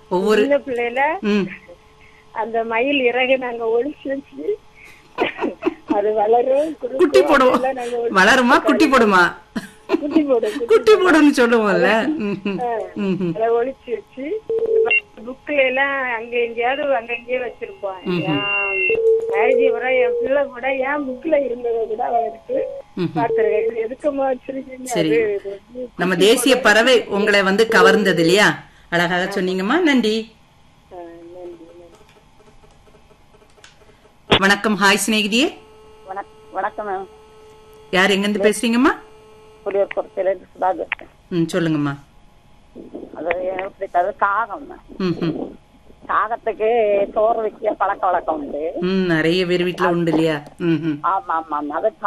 ஒவ்வொரு சின்ன பிள்ளையில ம் அந்த மயில் இறகு நாங்க ஒழிச்சு வச்சு அது வளரும் குறுக்கும் குட்டி போடுவோம் அதெல்லாம் நாங்க ஒழிச்சு வளருமா குட்டி போடுமா குட்டி போடும் குட்டி குட்டி போடும்னு சொல்லுவோம்ல ம், ம், ம், ம். அதை ஒழிச்சு வச்சு புக்ல எல்லாம் அங்க எங்கேயாவது அங்க எங்கேயே வச்சிருப்போம் மேரேஜ் கூட என் பிள்ளை கூட ஏன் புக்ல இருந்ததை கூட அவருக்கு ம். பாத்துருக்கேன் இது எதுக்குமா வச்சிருக்கீங்க சரி. அது இது வந்து நம்ம தேசிய பறவை உங்களை வந்து கவர்ந்தது இல்லையா அழகாக சொன்னீங்கம்மா நன்றி ஆ, நன்றி நன்றி வணக்கம் ஹாய் சிநேகிதியே வணக்கம் மேம் யார் எங்கிருந்து பேசுறீங்கம்மா புலியூர் குறைச்சில இருந்து சுதாகர் ம் சொல்லுங்கம்மா அது எனக்கு பிடிக்காது காகம் மேம் ம் ம் காகத்துக்கு சோறு வைக்க பழக்க வழக்கம் உண்டு ம் நிறைய பேர் வீட்டுல உண்டு இல்லையா ம் ம் ஆமா ஆமா ஆமா அது